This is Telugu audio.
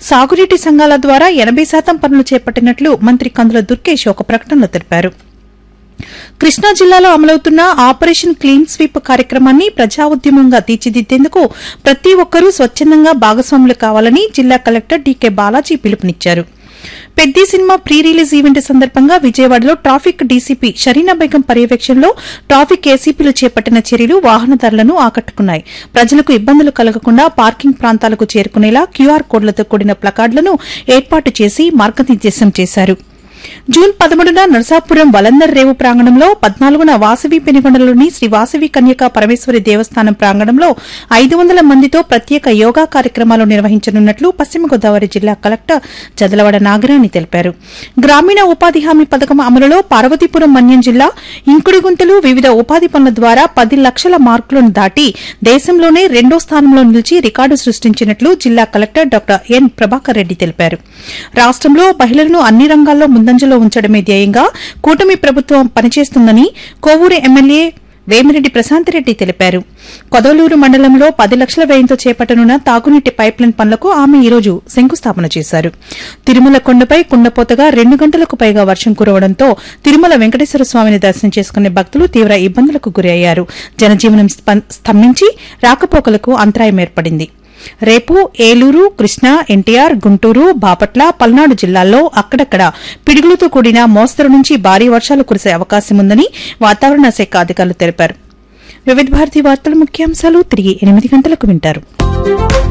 సాగునీటి సంఘాల ద్వారా ఎనబై శాతం పనులు చేపట్టినట్లు మంత్రి కందుల దుర్గేష్ ఒక ప్రకటనలో తెలిపారు కృష్ణా జిల్లాలో అమలవుతున్న ఆపరేషన్ క్లీన్ స్వీప్ కార్యక్రమాన్ని ప్రజా ఉద్యమంగా తీర్చిదిద్దేందుకు ప్రతి ఒక్కరూ స్వచ్ఛందంగా భాగస్వాములు కావాలని జిల్లా కలెక్టర్ డీకే బాలాజీ పిలుపునిచ్చారు Peddi cinema pre release event సందర్భంగా విజయవాడలో ట్రాఫిక్ డీసీపీ షరీనా బేగం పర్యవేక్షణలో ట్రాఫిక్ ఏసీపీలు చేపట్టిన చర్యలు వాహనదారులను ఆకట్టుకున్నాయి ప్రజలకు ఇబ్బందులు కలగకుండా పార్కింగ్ ప్రాంతాలకు చేరుకునేలా క్యూఆర్ కోడ్లతో కూడిన ప్లకార్డులను ఏర్పాటు చేసి మార్గనిర్దేశం చేశారు జూన్ పదమూడున నరసాపురం వలందర్ రేవు ప్రాంగణంలో పద్నాలుగున వాసవి పెనుగొండలోని శ్రీ వాసవి కన్యకా పరమేశ్వరి దేవస్థానం ప్రాంగణంలో ఐదు వందల మందితో ప్రత్యేక యోగా కార్యక్రమాలు నిర్వహించనున్నట్లు పశ్చిమ గోదావరి జిల్లా కలెక్టర్ చదలవాడ నాగరాణి తెలిపారు గ్రామీణ ఉపాధి హామీ పథకం అమలులో పార్వతీపురం మన్యం జిల్లా ఇంకుడుగుంతలు వివిధ ఉపాధి పనుల ద్వారా పది లక్షల మార్కులను దాటి దేశంలోనే రెండో స్థానంలో నిలిచి రికార్డు సృష్టించినట్లు జిల్లా collector doctor N Prabhakar Reddy తెలిపారు రాష్టంలో మహిళలను అన్ని రంగాల్లో ముందంజలో ఉంచడమే ధ్యేయంగా కూటమి ప్రభుత్వం పనిచేస్తుందని కోవూరు ఎమ్మెల్యే వేమిరెడ్డి ప్రశాంతిరెడ్డి తెలిపారు కొదవలూరు మండలంలో పది లక్షల వ్యయంతో చేపట్టనున్న తాగునీటి పైప్లైన్ పనులకు ఆమె ఈరోజు శంకుస్థాపన చేశారు తిరుమల కొండపై కుండపోతగా రెండు గంటలకు పైగా వర్షం కురవడంతో తిరుమల వెంకటేశ్వర స్వామిని దర్శనం చేసుకునే భక్తులు తీవ్ర ఇబ్బందులకు గురయ్యారు జనజీవనం స్పం- స్తంభించి రాకపోకలకు అంతరాయం ఏర్పడింది రేపు ఏలూరు కృష్ణా ఎన్టీఆర్ గుంటూరు బాపట్ల పల్నాడు జిల్లాల్లో అక్కడక్కడ పిడుగులతో కూడిన మోస్తరు నుంచి భారీ వర్షాలు కురిసే అవకాశం ఉందని వాతావరణ శాఖ అధికారులు తెలిపారు వివిధ భారతి వార్తల ముఖ్యాంశాలు తిరిగి ఎనిమిది గంటలకు వింటారు